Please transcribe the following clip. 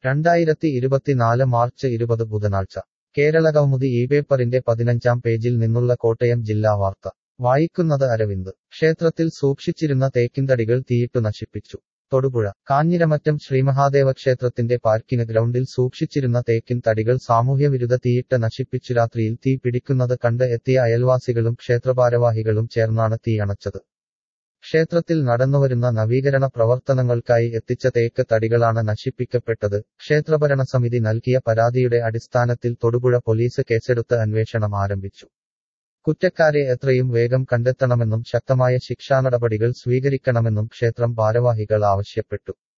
രണ്ടായിരത്തി ഇരുപത്തിനാല് മാർച്ച് ഇരുപത് ബുധനാഴ്ച കേരളകൗമുദി ഈ പേപ്പറിന്റെ പതിനഞ്ചാം പേജിൽ നിന്നുള്ള കോട്ടയം ജില്ലാ വാർത്ത വായിക്കുന്നത് അരവിന്ദ് ക്ഷേത്രത്തിൽ സൂക്ഷിച്ചിരുന്ന തേക്കിൻതടികൾ തീയിട്ടു നശിപ്പിച്ചു തൊടുപുഴ കാഞ്ഞിരമറ്റം ശ്രീമഹാദേവ ക്ഷേത്രത്തിന്റെ പാർക്കിന് ഗ്രൗണ്ടിൽ സൂക്ഷിച്ചിരുന്ന തേക്കിൻ തടികൾ സാമൂഹ്യവിരുദ്ധ തീയിട്ട് നശിപ്പിച്ചു രാത്രിയിൽ തീ പിടിക്കുന്നത് കണ്ട് എത്തിയ അയൽവാസികളും ക്ഷേത്രഭാരവാഹികളും ചേർന്നാണ് തീ അണച്ചത് ക്ഷേത്രത്തിൽ നടന്നുവരുന്ന നവീകരണ പ്രവർത്തനങ്ങൾക്കായി എത്തിച്ച തേക്ക് തടികളാണ് നശിപ്പിക്കപ്പെട്ടത് ക്ഷേത്രഭരണസമിതി നൽകിയ പരാതിയുടെ അടിസ്ഥാനത്തിൽ തൊടുപുഴ പോലീസ് കേസെടുത്ത് അന്വേഷണം ആരംഭിച്ചു കുറ്റക്കാരെ എത്രയും വേഗം കണ്ടെത്തണമെന്നും ശക്തമായ ശിക്ഷാനടപടികൾ സ്വീകരിക്കണമെന്നും ക്ഷേത്രം ഭാരവാഹികൾ ആവശ്യപ്പെട്ടു